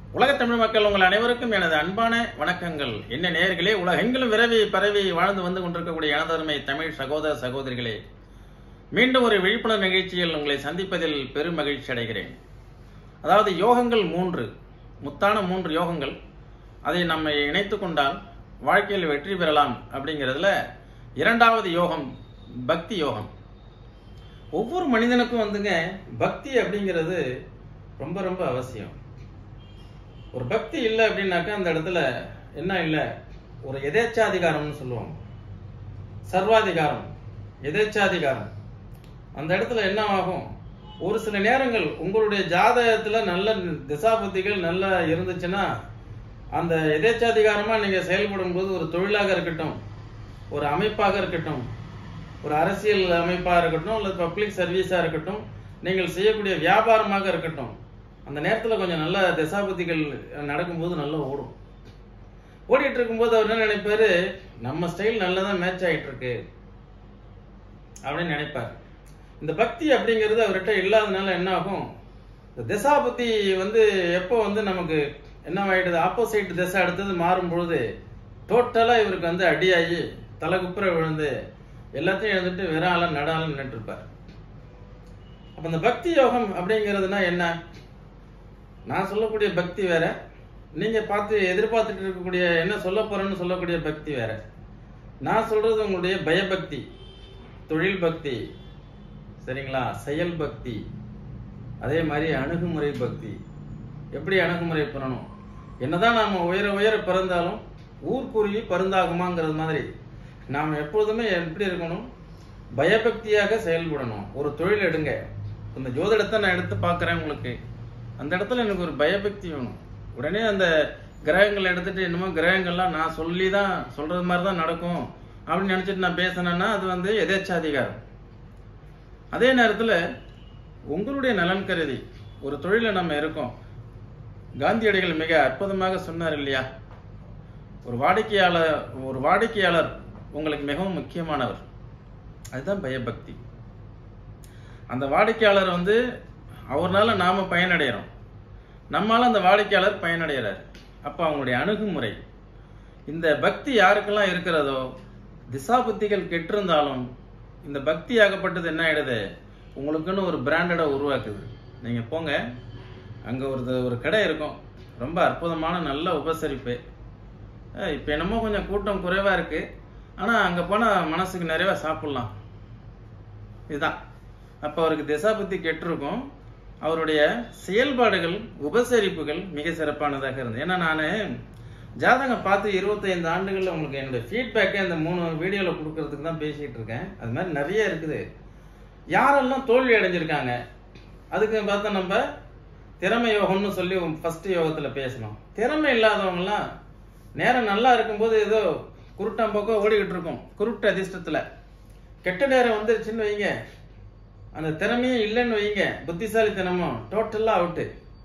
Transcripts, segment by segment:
உலகத் தமிழ் மக்கள் உங்கள் அனைவருக்கும் எனது அன்பான வணக்கங்கள் என்ன நேயர்களே உலகெங்கிலும் விரவி பரவி வாழ்ந்து வந்து கொண்டிருக்கக்கூடிய எனதருமை தமிழ் சகோதர சகோதரிகளே மீண்டும் ஒரு விழிப்புணர்வு நிகழ்ச்சியில் உங்களை சந்திப்பதில் பெரும் மகிழ்ச்சி அடைகிறேன் அதாவது யோகங்கள் மூன்று முத்தான மூன்று யோகங்கள் அதை நம்ம இணைத்து கொண்டால் வாழ்க்கையில் வெற்றி பெறலாம் அப்படிங்கிறதுல இரண்டாவது யோகம் பக்தி யோகம் ஒவ்வொரு மனிதனுக்கும் வந்துங்க பக்தி அப்படிங்கிறது ரொம்ப ரொம்ப அவசியம் ஒரு பக்தி இல்லை அப்படின்னாக்கா அந்த இடத்துல என்ன இல்லை ஒரு எதேச்சாதிகாரம்னு சொல்லுவாங்க சர்வாதிகாரம் எதேச்சாதிகாரம் அந்த இடத்துல என்ன ஆகும் ஒரு சில நேரங்கள் உங்களுடைய ஜாதகத்துல நல்ல திசாபுத்திகள் நல்லா இருந்துச்சுன்னா அந்த எதேச்சாதிகாரமா நீங்க செயல்படும் போது ஒரு தொழிலாக இருக்கட்டும் ஒரு அமைப்பாக இருக்கட்டும் ஒரு அரசியல் அமைப்பா இருக்கட்டும் அல்லது பப்ளிக் சர்வீஸா இருக்கட்டும் நீங்கள் செய்யக்கூடிய வியாபாரமாக இருக்கட்டும் அந்த நேரத்துல கொஞ்சம் நல்ல திசாபுத்திகள் நடக்கும்போது நல்லா ஓடும் ஓடிட்டு இருக்கும்போது அவர் என்ன நினைப்பாரு நம்ம ஸ்டைல் நல்லதா மேட்ச் ஆயிட்டு இருக்கு அப்படின்னு நினைப்பார் இந்த பக்தி அப்படிங்கிறது அவர்கிட்ட இல்லாதனால என்ன ஆகும் இந்த திசாபுத்தி வந்து எப்போ வந்து நமக்கு என்ன ஆயிடுது ஆப்போசிட் திசை அடுத்தது மாறும் பொழுது டோட்டலா இவருக்கு வந்து அடியாகி தலைகுப்புற விழுந்து எல்லாத்தையும் எழுந்துட்டு வெறால நடால நின்றுட்டு இருப்பார் அப்ப இந்த பக்தி யோகம் அப்படிங்கிறதுனா என்ன நான் சொல்லக்கூடிய பக்தி வேற நீங்க பார்த்து எதிர்பார்த்துட்டு இருக்கக்கூடிய என்ன சொல்ல போறேன்னு சொல்லக்கூடிய பக்தி வேற நான் சொல்றது உங்களுடைய பயபக்தி தொழில் பக்தி சரிங்களா செயல் பக்தி அதே மாதிரி அணுகுமுறை பக்தி எப்படி அணுகுமுறை பண்ணணும் என்னதான் நாம உயர உயர பிறந்தாலும் ஊர்க்குருவி பருந்தாகுமாங்கிறது மாதிரி நாம் எப்பொழுதுமே எப்படி இருக்கணும் பயபக்தியாக செயல்படணும் ஒரு தொழில் எடுங்க இந்த ஜோதிடத்தை நான் எடுத்து பார்க்குறேன் உங்களுக்கு அந்த இடத்துல எனக்கு ஒரு பயபக்தி வேணும் உடனே அந்த கிரகங்களை எடுத்துட்டு என்னமோ கிரகங்கள்லாம் நான் சொல்லி தான் சொல்றது மாதிரி தான் நடக்கும் அப்படின்னு நினைச்சிட்டு நான் பேசினேன்னா அது வந்து எதேச்சாதிகாரம் அதே நேரத்தில் உங்களுடைய நலன் கருதி ஒரு தொழில நம்ம இருக்கோம் காந்தியடிகள் மிக அற்புதமாக சொன்னார் இல்லையா ஒரு வாடிக்கையாளர் ஒரு வாடிக்கையாளர் உங்களுக்கு மிகவும் முக்கியமானவர் அதுதான் பயபக்தி அந்த வாடிக்கையாளர் வந்து அவர்னால நாம பயனடைகிறோம் நம்மால அந்த வாடிக்கையாளர் பயனடைகிறார் அப்ப அவங்களுடைய அணுகுமுறை இந்த பக்தி யாருக்கெல்லாம் இருக்கிறதோ திசாபுத்திகள் கெட்டிருந்தாலும் இந்த பக்தி ஆகப்பட்டது என்ன ஆயிடுது உங்களுக்குன்னு ஒரு பிராண்டடை உருவாக்குது நீங்க போங்க அங்க ஒரு ஒரு கடை இருக்கும் ரொம்ப அற்புதமான நல்ல உபசரிப்பு அஹ் இப்ப என்னமோ கொஞ்சம் கூட்டம் குறைவா இருக்கு ஆனா அங்க போனா மனசுக்கு நிறைவா சாப்பிடலாம் இதுதான் அப்ப அவருக்கு திசாபுத்தி கெட்டிருக்கும் அவருடைய செயல்பாடுகள் உபசரிப்புகள் மிக சிறப்பானதாக இருந்தது ஏன்னா நான் ஜாதகம் பார்த்து இருபத்தைந்து ஆண்டுகள்ல உங்களுக்கு என்னோட ஃபீட்பேக்கை இந்த மூணு வீடியோவில் கொடுக்கறதுக்கு தான் பேசிட்டு இருக்கேன் அது மாதிரி நிறைய இருக்குது யாரெல்லாம் தோல்வி அடைஞ்சிருக்காங்க அதுக்கு பார்த்தா நம்ம திறமை யோகம்னு சொல்லி ஃபர்ஸ்ட் யோகத்துல பேசணும் திறமை இல்லாதவங்கலாம் நேரம் நல்லா இருக்கும்போது ஏதோ குருட்டாம் பக்கம் ஓடிக்கிட்டு இருக்கும் குருட்டு அதிர்ஷ்டத்துல கெட்ட நேரம் வந்துருச்சுன்னு வைங்க அந்த திறமையே இல்லைன்னு வைங்க புத்திசாலித்தனமும் டோட்டலா அவுட்டு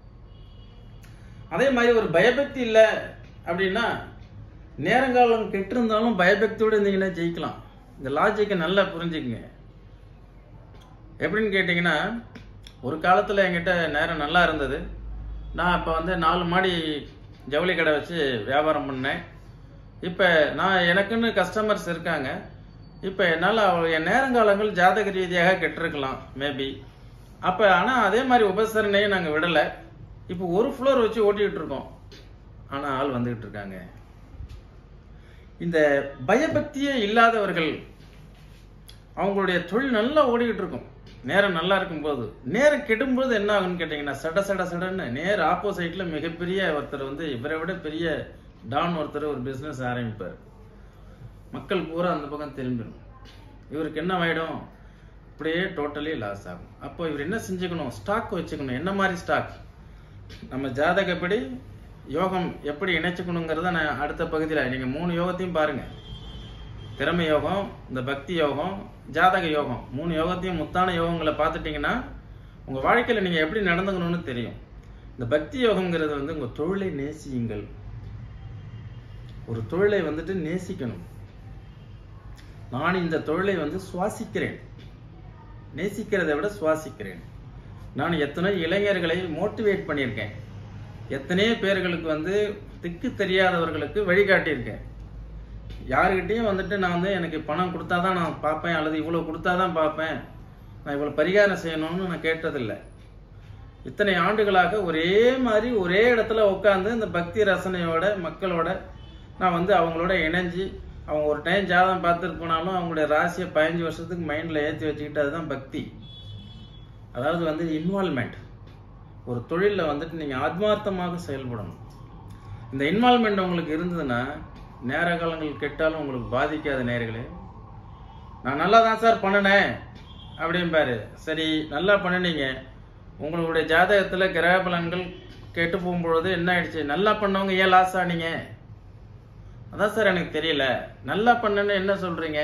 அதே மாதிரி ஒரு பயபக்தி இல்லை அப்படின்னா நேரங்காலம் கெட்டு இருந்தாலும் பயபக்தியோட இருந்தீங்கன்னா ஜெயிக்கலாம் இந்த லாஜிக்கை நல்லா புரிஞ்சுக்குங்க எப்படின்னு கேட்டிங்கன்னா ஒரு காலத்தில் என்கிட்ட நேரம் நல்லா இருந்தது நான் இப்போ வந்து நாலு மாடி ஜவுளி கடை வச்சு வியாபாரம் பண்ணேன் இப்போ நான் எனக்குன்னு கஸ்டமர்ஸ் இருக்காங்க இப்போ என்னால் என் நேரங்காலங்கள் ஜாதக ரீதியாக கெட்டிருக்கலாம் மேபி அப்போ ஆனால் அதே மாதிரி உபசரணையும் நாங்கள் விடலை இப்போ ஒரு ஃப்ளோர் வச்சு ஓட்டிகிட்டு இருக்கோம் ஆனால் ஆள் வந்துகிட்டு இருக்காங்க இந்த பயபக்தியே இல்லாதவர்கள் அவங்களுடைய தொழில் நல்லா ஓடிக்கிட்டு இருக்கும் நேரம் நல்லா இருக்கும்போது நேரம் கெடும்போது என்ன ஆகும்னு கேட்டிங்கன்னா சட சட சடன்னு நேர் ஆப்போசைட்ல மிகப்பெரிய ஒருத்தர் வந்து இவரை விட பெரிய டான் ஒருத்தர் ஒரு பிஸ்னஸ் ஆரம்பிப்பார் மக்கள் பூரா அந்த பக்கம் திரும்பிடும் இவருக்கு என்ன ஆயிடும் அப்படியே டோட்டலி லாஸ் ஆகும் அப்போ இவர் என்ன செஞ்சுக்கணும் ஸ்டாக் வச்சுக்கணும் என்ன மாதிரி ஸ்டாக் நம்ம ஜாதகப்படி யோகம் எப்படி இணைச்சுக்கணுங்கிறத நான் அடுத்த பகுதியில் நீங்கள் மூணு யோகத்தையும் பாருங்க திறமை யோகம் இந்த பக்தி யோகம் ஜாதக யோகம் மூணு யோகத்தையும் முத்தான யோகங்களை பார்த்துட்டீங்கன்னா உங்கள் வாழ்க்கையில் நீங்கள் எப்படி நடந்துக்கணும்னு தெரியும் இந்த பக்தி யோகம்ங்கிறது வந்து உங்கள் தொழிலை நேசியுங்கள் ஒரு தொழிலை வந்துட்டு நேசிக்கணும் நான் இந்த தொழிலை வந்து சுவாசிக்கிறேன் நேசிக்கிறதை விட சுவாசிக்கிறேன் நான் எத்தனை இளைஞர்களை மோட்டிவேட் பண்ணியிருக்கேன் எத்தனையோ பேர்களுக்கு வந்து திக்கு தெரியாதவர்களுக்கு வழிகாட்டியிருக்கேன் யாருக்கிட்டையும் வந்துட்டு நான் வந்து எனக்கு பணம் கொடுத்தா தான் நான் பார்ப்பேன் அல்லது இவ்வளோ கொடுத்தா தான் பார்ப்பேன் நான் இவ்வளோ பரிகாரம் செய்யணும்னு நான் கேட்டதில்லை இத்தனை ஆண்டுகளாக ஒரே மாதிரி ஒரே இடத்துல உட்காந்து இந்த பக்தி ரசனையோட மக்களோட நான் வந்து அவங்களோட இணைஞ்சு அவங்க ஒரு டைம் ஜாதகம் பார்த்துட்டு போனாலும் அவங்களுடைய ராசியை பதினஞ்சு வருஷத்துக்கு மைண்டில் ஏற்றி வச்சுக்கிட்டு அதுதான் பக்தி அதாவது வந்து இன்வால்மெண்ட் ஒரு தொழிலில் வந்துட்டு நீங்கள் ஆத்மார்த்தமாக செயல்படணும் இந்த இன்வால்மெண்ட் உங்களுக்கு இருந்ததுன்னா நேர காலங்கள் கெட்டாலும் உங்களுக்கு பாதிக்காத நேர்களே நான் நல்லா தான் சார் பண்ணினேன் அப்படிம்பாரு சரி நல்லா பண்ணினீங்க உங்களுடைய ஜாதகத்தில் கிரக பலன்கள் கெட்டு போகும்பொழுது என்ன ஆயிடுச்சு நல்லா பண்ணவங்க ஏன் லாஸ் ஆனீங்க அதான் சார் எனக்கு தெரியல நல்லா பண்ணேன்னு என்ன சொல்றீங்க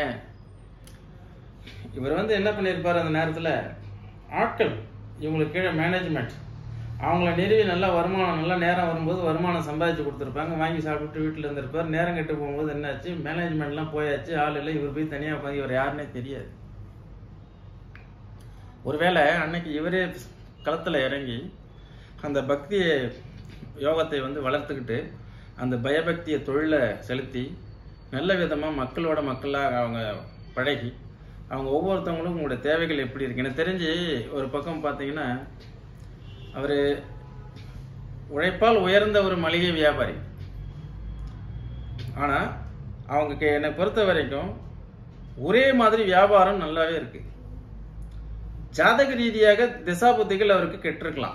இவர் வந்து என்ன பண்ணியிருப்பார் அந்த நேரத்தில் ஆட்கள் இவங்களுக்கு கீழே மேனேஜ்மெண்ட் அவங்கள நிறுவி நல்லா வருமானம் நல்லா நேரம் வரும்போது வருமானம் சம்பாதிச்சு கொடுத்துருப்பாங்க வாங்கி சாப்பிட்டு வீட்டில் இருந்திருப்பார் நேரம் கெட்டு போகும்போது என்னாச்சு மேனேஜ்மெண்ட்லாம் போயாச்சு ஆள் இல்லை இவர் போய் தனியாக உட்காந்து இவர் யாருன்னே தெரியாது ஒருவேளை அன்னைக்கு இவரே களத்தில் இறங்கி அந்த பக்தியை யோகத்தை வந்து வளர்த்துக்கிட்டு அந்த பயபக்தியை தொழிலை செலுத்தி நல்ல விதமாக மக்களோட மக்களாக அவங்க பழகி அவங்க ஒவ்வொருத்தவங்களும் உங்களுடைய தேவைகள் எப்படி இருக்கு எனக்கு தெரிஞ்சு ஒரு பக்கம் பார்த்தீங்கன்னா அவர் உழைப்பால் உயர்ந்த ஒரு மளிகை வியாபாரி ஆனால் அவங்க கே- என்னை பொறுத்த வரைக்கும் ஒரே மாதிரி வியாபாரம் நல்லாவே இருக்கு ஜாதக ரீதியாக திசாபுத்திகள் அவருக்கு கெட்டிருக்கலாம்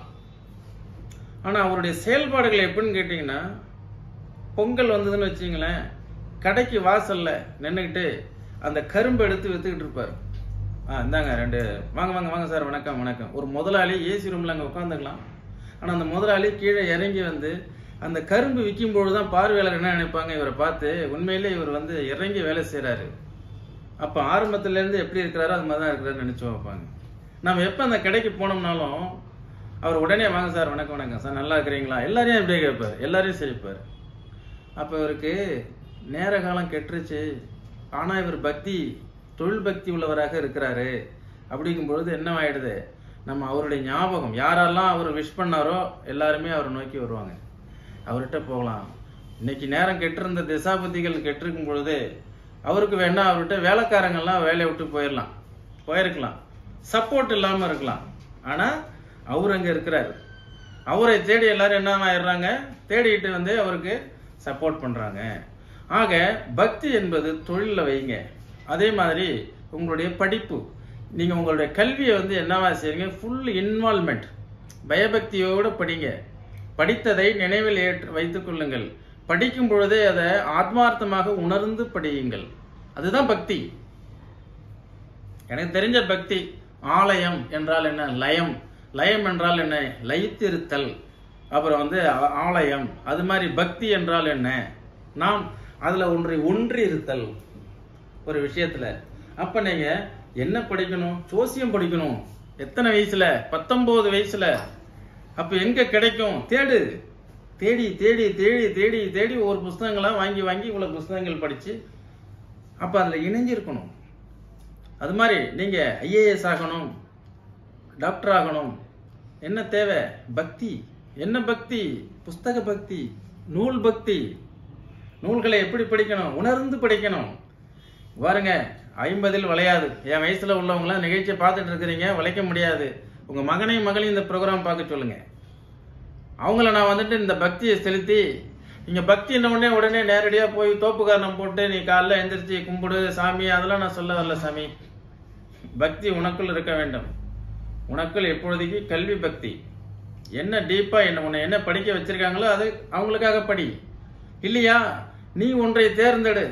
ஆனா அவருடைய செயல்பாடுகள் எப்படின்னு கேட்டிங்கன்னா பொங்கல் வந்ததுன்னு வச்சுங்களேன் கடைக்கு வாசல்ல நின்றுக்கிட்டு அந்த கரும்பு எடுத்து வித்துக்கிட்டு இருப்பார் ஆ இந்தாங்க ரெண்டு வாங்க வாங்க வாங்க சார் வணக்கம் வணக்கம் ஒரு முதலாளி ஏசி ரூம்ல அங்கே உட்காந்துக்கலாம் ஆனால் அந்த முதலாளி கீழே இறங்கி வந்து அந்த கரும்பு விற்கும் பொழுது தான் பார்வையாளர் என்ன நினைப்பாங்க இவரை பார்த்து உண்மையிலே இவர் வந்து இறங்கி வேலை செய்கிறாரு அப்போ ஆரம்பத்துலேருந்து எப்படி இருக்கிறாரோ அது மாதிரி தான் இருக்கிறாருன்னு நினச்சி வைப்பாங்க நம்ம எப்போ அந்த கடைக்கு போனோம்னாலும் அவர் உடனே வாங்க சார் வணக்கம் வணக்கம் சார் நல்லா இருக்கிறீங்களா எல்லாரையும் இப்படியே கேட்பார் எல்லாரையும் சிரிப்பார் அப்போ இவருக்கு நேர காலம் கெட்டுருச்சு ஆனால் இவர் பக்தி தொழில் பக்தி உள்ளவராக இருக்கிறாரு அப்படிங்கும் பொழுது என்ன ஆயிடுது நம்ம அவருடைய ஞாபகம் யாரெல்லாம் அவர் விஷ் பண்ணாரோ எல்லாருமே அவரை நோக்கி வருவாங்க அவர்கிட்ட போகலாம் இன்னைக்கு நேரம் கெட்டிருந்த திசாபதிகள் கெட்டிருக்கும் பொழுது அவருக்கு வேணா அவர்கிட்ட வேலைக்காரங்கெல்லாம் வேலையை விட்டு போயிடலாம் போயிருக்கலாம் சப்போர்ட் இல்லாம இருக்கலாம் ஆனா அவர் அங்க இருக்கிறாரு அவரை தேடி எல்லாரும் என்ன ஆயிடுறாங்க தேடிட்டு வந்து அவருக்கு சப்போர்ட் பண்றாங்க ஆக பக்தி என்பது தொழில்ல வைங்க அதே மாதிரி உங்களுடைய படிப்பு நீங்க உங்களுடைய கல்வியை வந்து என்னவா செய்யுங்க ஃபுல் இன்வால்மெண்ட் பயபக்தியோட படிங்க படித்ததை நினைவில் ஏற்று வைத்துக் கொள்ளுங்கள் படிக்கும் பொழுதே அதை ஆத்மார்த்தமாக உணர்ந்து படியுங்கள் அதுதான் பக்தி எனக்கு தெரிஞ்ச பக்தி ஆலயம் என்றால் என்ன லயம் லயம் என்றால் என்ன லயித்திருத்தல் அப்புறம் வந்து ஆ- ஆலயம் அது மாதிரி பக்தி என்றால் என்ன நாம் அதுல ஒன்றை ஒன்றி இருத்தல் ஒரு விஷயத்துல அப்ப நீங்க என்ன படிக்கணும் ஜோசியம் படிக்கணும் எத்தனை வயசுல பத்தொன்பது வயசுல அப்ப எங்க கிடைக்கும் தேடு தேடி தேடி தேடி தேடி தேடி ஒரு புஸ்தகங்களா வாங்கி வாங்கி இவ்வளவு புஸ்தகங்கள் படிச்சு அப்ப அதுல இணைஞ்சிருக்கணும் அது மாதிரி நீங்க ஐஏஎஸ் ஆகணும் டாக்டர் ஆகணும் என்ன தேவை பக்தி என்ன பக்தி புஸ்தக பக்தி நூல் பக்தி நூல்களை எப்படி படிக்கணும் உணர்ந்து படிக்கணும் பாருங்க ஐம்பதில் வளையாது என் வயசுல உள்ளவங்களாம் நிகழ்ச்சியை பார்த்துட்டு இருக்கிறீங்க வளைக்க முடியாது உங்க மகனையும் மகளையும் இந்த ப்ரோக்ராம் பார்க்க சொல்லுங்க அவங்கள நான் வந்துட்டு இந்த பக்தியை செலுத்தி நீங்க பக்தி என்ன உடனே உடனே நேரடியா போய் தோப்புக்காரணம் போட்டு நீ காலைல எந்திரிச்சு கும்பிடு சாமி அதெல்லாம் நான் சொல்ல வரல சாமி பக்தி உனக்குள் இருக்க வேண்டும் உனக்குள் எப்பொழுதைக்கு கல்வி பக்தி என்ன டீப்பா என்ன உன்னை என்ன படிக்க வச்சிருக்காங்களோ அது அவங்களுக்காக படி இல்லையா நீ ஒன்றை தேர்ந்தெடு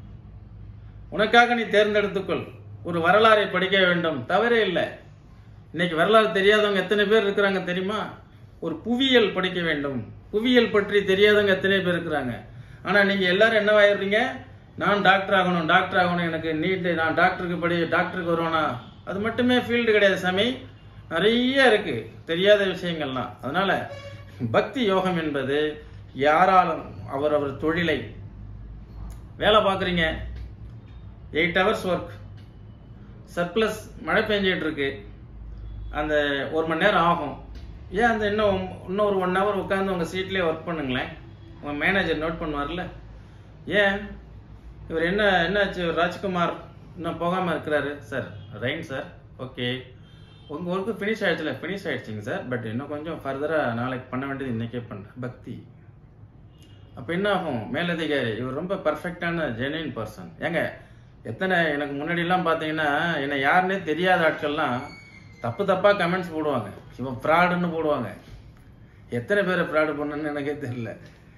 உனக்காக நீ தேர்ந்தெடுத்துக்கொள் ஒரு வரலாறை படிக்க வேண்டும் தவறே இல்லை இன்னைக்கு வரலாறு தெரியாதவங்க எத்தனை பேர் இருக்கிறாங்க தெரியுமா ஒரு புவியியல் படிக்க வேண்டும் புவியியல் பற்றி தெரியாதவங்க எத்தனை பேர் இருக்கிறாங்க ஆனா நீங்க எல்லாரும் என்னவாயிடுறீங்க நான் டாக்டர் ஆகணும் டாக்டர் ஆகணும் எனக்கு நீட் நான் டாக்டருக்கு படி டாக்டருக்கு வருவேனா அது மட்டுமே ஃபீல்டு கிடையாது சாமி நிறைய இருக்கு தெரியாத விஷயங்கள்லாம் அதனால பக்தி யோகம் என்பது யாராலும் அவரவர் தொழிலை வேலை பார்க்குறீங்க எயிட் ஹவர்ஸ் ஒர்க் சர்ப்ளஸ் மழை பெஞ்சிட்டு இருக்கு அந்த ஒரு மணி நேரம் ஆகும் ஏன் அந்த இன்னும் இன்னும் ஒரு ஒன் ஹவர் உட்காந்து உங்கள் சீட்லேயே ஒர்க் பண்ணுங்களேன் உங்கள் மேனேஜர் நோட் பண்ணுவார்ல ஏன் இவர் என்ன என்னாச்சு இவர் ராஜ்குமார் இன்னும் போகாமல் இருக்கிறாரு சார் ரைன் சார் ஓகே உங்கள் ஒர்க்கு ஃபினிஷ் ஆயிடுச்சுல ஃபினிஷ் ஆயிடுச்சுங்க சார் பட் இன்னும் கொஞ்சம் ஃபர்தராக நாளைக்கு பண்ண வேண்டியது இன்றைக்கே பண்ணுறேன் பக்தி அப்போ என்ன ஆகும் மேலதிகாரி இவர் ரொம்ப பர்ஃபெக்டான ஜென்யூன் பர்சன் ஏங்க எத்தனை எனக்கு முன்னாடிலாம் பார்த்தீங்கன்னா என்னை யாருன்னே தெரியாத ஆட்கள்லாம் தப்பு தப்பாக கமெண்ட்ஸ் போடுவாங்க இவன் ஃப்ராடுன்னு போடுவாங்க எத்தனை பேரை ஃப்ராடு பண்ணணுன்னு எனக்கே தெரியல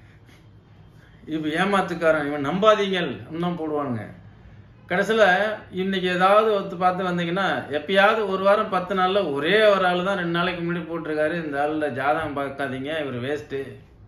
இப்போ ஏமாத்துக்காரன் இவன் நம்பாதீங்கள் இன்னும் போடுவானுங்க கடைசியில் இன்னைக்கு ஏதாவது ஒத்து பார்த்து வந்தீங்கன்னா எப்பயாவது ஒரு வாரம் பத்து நாளில் ஒரே ஒரு ஆள் தான் ரெண்டு நாளைக்கு முன்னாடி போட்டிருக்காரு இந்த ஆளில் ஜாதகம் பார்க்காதீங்க இவர் வேஸ்ட்டு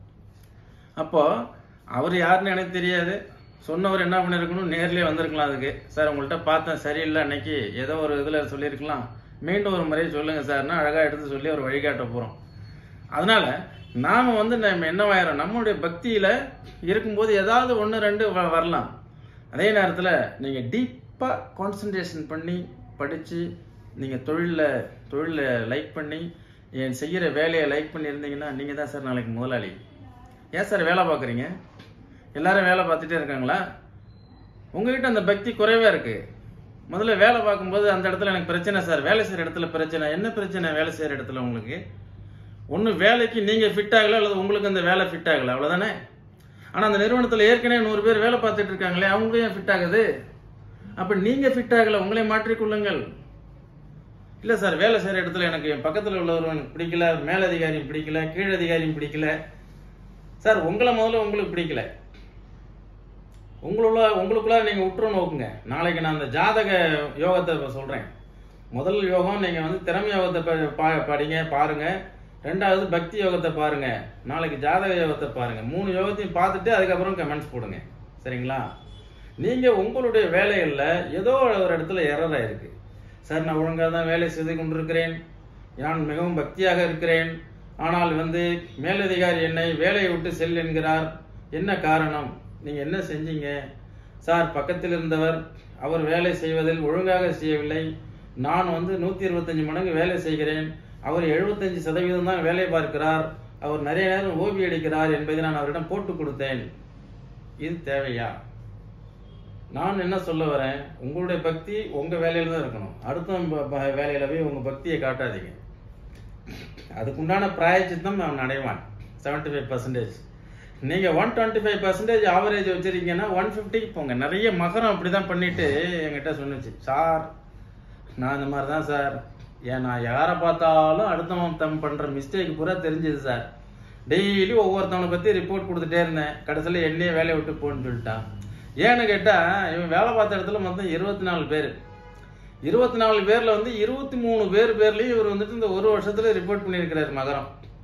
அப்போ அவர் யாருன்னு எனக்கு தெரியாது சொன்னவர் என்ன பண்ணியிருக்கணும் நேர்லயே வந்திருக்கலாம் அதுக்கு சார் உங்கள்கிட்ட பார்த்தேன் சரியில்லை அன்னைக்கு ஏதோ ஒரு இதில் சொல்லியிருக்கலாம் மீண்டும் ஒரு முறை சொல்லுங்க சார்னா அழகாக எடுத்து சொல்லி ஒரு வழிகாட்ட போகிறோம் அதனால நாம வந்து நம்ம என்னவாயிரும் நம்மளுடைய பக்தியில இருக்கும்போது ஏதாவது ஒன்று ரெண்டு வ- வரலாம் அதே நேரத்தில் நீங்கள் டீப்பாக கான்சன்ட்ரேஷன் பண்ணி படித்து நீங்கள் தொழிலில் தொழிலில் லைக் பண்ணி என் செய்கிற வேலையை லைக் பண்ணியிருந்தீங்கன்னா நீங்கள் தான் சார் நாளைக்கு முதலாளி ஏன் சார் வேலை பார்க்குறீங்க எல்லாரும் வேலை பார்த்துட்டே இருக்காங்களா உங்ககிட்ட அந்த பக்தி குறைவா இருக்கு முதல்ல வேலை பார்க்கும்போது அந்த இடத்துல எனக்கு பிரச்சனை சார் வேலை செய்கிற இடத்துல பிரச்சனை என்ன பிரச்சனை வேலை செய்கிற இடத்துல உங்களுக்கு ஒன்று வேலைக்கு நீங்கள் ஃபிட் ஆகல அல்லது உங்களுக்கு அந்த வேலை ஃபிட் ஆகல அவ்வளோதானே ஆனால் அந்த நிறுவனத்தில் ஏற்கனவே நூறு பேர் வேலை பார்த்துட்டு இருக்காங்களே அவங்களும் ஏன் ஃபிட் ஆகுது அப்போ நீங்கள் ஃபிட் ஆகல உங்களை மாற்றிக்கொள்ளுங்கள் இல்லை சார் வேலை செய்கிற இடத்துல எனக்கு என் பக்கத்தில் உள்ளவர் எனக்கு பிடிக்கல மேலதிகாரியும் பிடிக்கல கீழதிகாரியும் பிடிக்கல சார் உங்களை முதல்ல உங்களுக்கு பிடிக்கல உங்களுள்ள உங்களுக்குள்ள நீங்க உற்று நோக்குங்க நாளைக்கு நான் அந்த ஜாதக யோகத்தை இப்ப சொல்றேன் முதல் யோகம் நீங்க வந்து திறமை யோகத்தை ப- பா- படிங்க பாருங்க ரெண்டாவது பக்தி யோகத்தை பாருங்க நாளைக்கு ஜாதக யோகத்தை பாருங்க மூணு யோகத்தையும் பார்த்துட்டு அதுக்கப்புறம் கமெண்ட்ஸ் போடுங்க சரிங்களா நீங்க உங்களுடைய வேலைகள்ல ஏதோ ஒரு இடத்துல எரர் ஆயிருக்கு சார் நான் ஒழுங்காக தான் வேலை செய்து கொண்டிருக்கிறேன் நான் மிகவும் பக்தியாக இருக்கிறேன் ஆனால் வந்து மேலதிகாரி என்னை வேலையை விட்டு செல் என்கிறார் என்ன காரணம் நீங்க என்ன செஞ்சீங்க சார் பக்கத்தில் இருந்தவர் அவர் வேலை செய்வதில் ஒழுங்காக செய்யவில்லை நான் வந்து நூத்தி இருபத்தஞ்சு மடங்கு வேலை செய்கிறேன் அவர் 75% சதவீதம் தான் வேலை பார்க்கிறார் அவர் நிறைய நேரம் ஓபி அடிக்கிறார் என்பதை நான் அவரிடம் போட்டு கொடுத்தேன் இது தேவையா நான் என்ன சொல்ல வரேன் உங்களுடைய பக்தி உங்க வேலையில தான் இருக்கணும் அடுத்த வேலையில போய் உங்க பக்தியை காட்டாதீங்க அதுக்குண்டான பிராயச்சித்தம் அவன் அடைவான் 75% ஃபைவ் பர்சன்டேஜ் நீங்க one twenty five percentage average வச்சிருக்கீங்கன்னா ஒன் ஃபிஃப்டிக்கு போங்க நிறைய மகரம் அப்படிதான் பண்ணிட்டு என்கிட்ட சொன்னுச்சு சார் நான் இந்த மாதிரி தான் சார் ஏன் நான் யாரை பார்த்தாலும் அடுத்தவன் தம் பண்ற மிஸ்டேக் பூரா தெரிஞ்சது சார் டெய்லி ஒவ்வொருத்தவனை பத்தி ரிப்போர்ட் கொடுத்துட்டே இருந்தேன் கடைசியில் என்னையே வேலையை விட்டு போன்னு சொல்லிட்டான் ஏன்னு கேட்டா இவன் வேலை பார்த்த இடத்துல மொத்தம் இருபத்தி நாலு பேர் இருபத்தி நாலு பேர்ல வந்து இருபத்தி மூணு பேர் பேர்லயும் இவர் வந்துட்டு இந்த ஒரு வருஷத்துல ரிப்போர்ட் பண்ணியிருக்கிறாரு மகரம்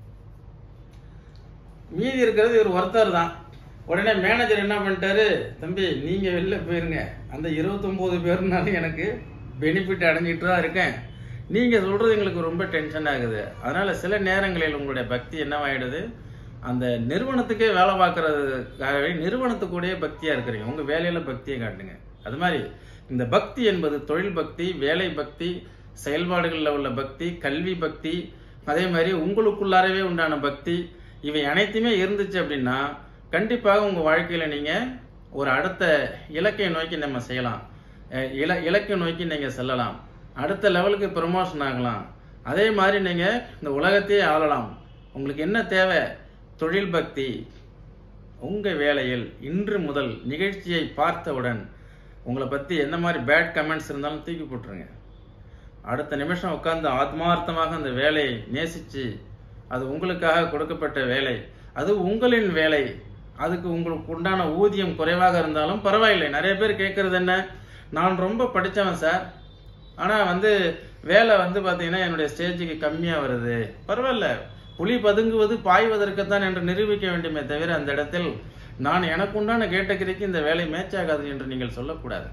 மீதி இருக்கிறது இவர் ஒருத்தர் தான் உடனே மேனேஜர் என்ன பண்ணிட்டாரு தம்பி நீங்க வெளில போயிருங்க அந்த 29 பேர்னால எனக்கு பெனிஃபிட் அடைஞ்சிட்டு தான் இருக்கேன் நீங்க சொல்றது எங்களுக்கு ரொம்ப டென்ஷன் ஆகுது அதனால சில நேரங்களில் உங்களுடைய பக்தி என்னவாயிடுது அந்த நிறுவனத்துக்கே வேலை பார்க்கறதுக்காகவே நிறுவனத்துக்கூடயே பக்தியா இருக்கிறீங்க உங்க வேலையில பக்தியை காட்டுங்க அது மாதிரி இந்த பக்தி என்பது தொழில் பக்தி வேலை பக்தி செயல்பாடுகளில் உள்ள பக்தி கல்வி பக்தி அதே மாதிரி உங்களுக்குள்ளாரவே உண்டான பக்தி இவை அனைத்துமே இருந்துச்சு அப்படின்னா கண்டிப்பாக உங்க வாழ்க்கையில நீங்க ஒரு அடுத்த இலக்கை நோக்கி நம்ம செய்யலாம் அஹ் இல இலக்கை நோக்கி நீங்க செல்லலாம் அடுத்த லெவலுக்கு ப்ரமோஷன் ஆகலாம் அதே மாதிரி நீங்க இந்த உலகத்தையே ஆளலாம் உங்களுக்கு என்ன தேவை தொழில் பக்தி உங்க வேலையில் இன்று முதல் நிகழ்ச்சியை பார்த்தவுடன் உங்களை பத்தி எந்த மாதிரி பேட் கமெண்ட்ஸ் இருந்தாலும் தூக்கி போட்டுருங்க அடுத்த நிமிஷம் உட்கார்ந்து ஆத்மார்த்தமாக அந்த வேலையை நேசிச்சு அது உங்களுக்காக கொடுக்கப்பட்ட வேலை அது உங்களின் வேலை அதுக்கு உங்களுக்கு உண்டான ஊதியம் குறைவாக இருந்தாலும் பரவாயில்லை நிறைய பேர் கேட்கறது என்ன நான் ரொம்ப படித்தவன் சார் ஆனால் வந்து வேலை வந்து பார்த்தீங்கன்னா என்னுடைய ஸ்டேஜுக்கு கம்மியாக வருது பரவாயில்ல புலி பதுங்குவது பாய்வதற்குத்தான் என்று நிரூபிக்க வேண்டுமே தவிர அந்த இடத்தில் நான் எனக்குண்டான கேட்டகரிக்கு இந்த வேலை மேட்ச் ஆகாது என்று நீங்கள் சொல்லக்கூடாது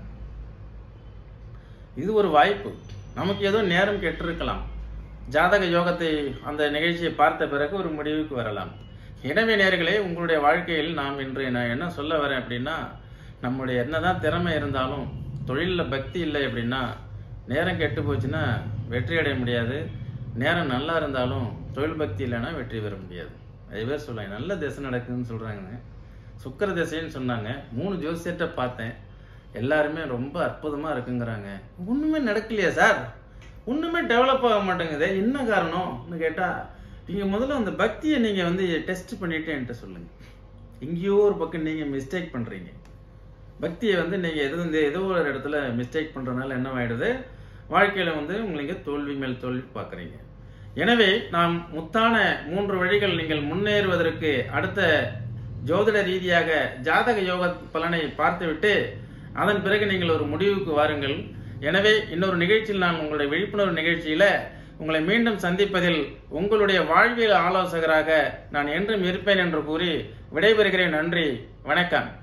இது ஒரு வாய்ப்பு நமக்கு ஏதோ நேரம் கெட்டிருக்கலாம் ஜாதக யோகத்தை அந்த நிகழ்ச்சியை பார்த்த பிறகு ஒரு முடிவுக்கு வரலாம் எனவே நேர்களே உங்களுடைய வாழ்க்கையில் நாம் இன்று நான் என்ன சொல்ல வரேன் அப்படின்னா நம்முடைய என்னதான் திறமை இருந்தாலும் தொழிலில் பக்தி இல்லை அப்படின்னா நேரம் கெட்டு போச்சுன்னா வெற்றி அடைய முடியாது நேரம் நல்லா இருந்தாலும் தொழில் பக்தி இல்லைன்னா வெற்றி பெற முடியாது நிறைய பேர் சொல்லுவாங்க நல்ல திசை நடக்குதுன்னு சொல்றாங்க சுக்கர திசைன்னு சொன்னாங்க மூணு ஜோசியர்கிட்ட பார்த்தேன் எல்லாருமே ரொம்ப அற்புதமா இருக்குங்கிறாங்க ஒண்ணுமே நடக்கலையா சார் ஒண்ணுமே டெவலப் ஆக மாட்டேங்குது என்ன காரணம்னு கேட்டா நீங்க முதல்ல அந்த பக்தியை நீங்க வந்து டெஸ்ட் பண்ணிட்டு என்கிட்ட சொல்லுங்க எங்கேயோ ஒரு பக்கம் நீங்க மிஸ்டேக் பண்றீங்க பக்தியை வந்து நீங்க எது வந்து ஏதோ ஒரு இடத்துல மிஸ்டேக் பண்றதுனால என்ன ஆயிடுது வாழ்க்கையில வந்து உங்களுக்கு தோல்வி மேல் தோல்வி பார்க்குறீங்க எனவே நாம் முத்தான மூன்று வழிகள் நீங்கள் முன்னேறுவதற்கு அடுத்த ஜோதிட ரீதியாக ஜாதக யோக பலனை பார்த்துவிட்டு அதன் பிறகு நீங்கள் ஒரு முடிவுக்கு வாருங்கள் எனவே இன்னொரு நிகழ்ச்சியில் நான் உங்களுடைய விழிப்புணர்வு நிகழ்ச்சியில உங்களை மீண்டும் சந்திப்பதில் உங்களுடைய வாழ்வியல் ஆலோசகராக நான் என்றும் இருப்பேன் என்று கூறி விடைபெறுகிறேன் நன்றி வணக்கம்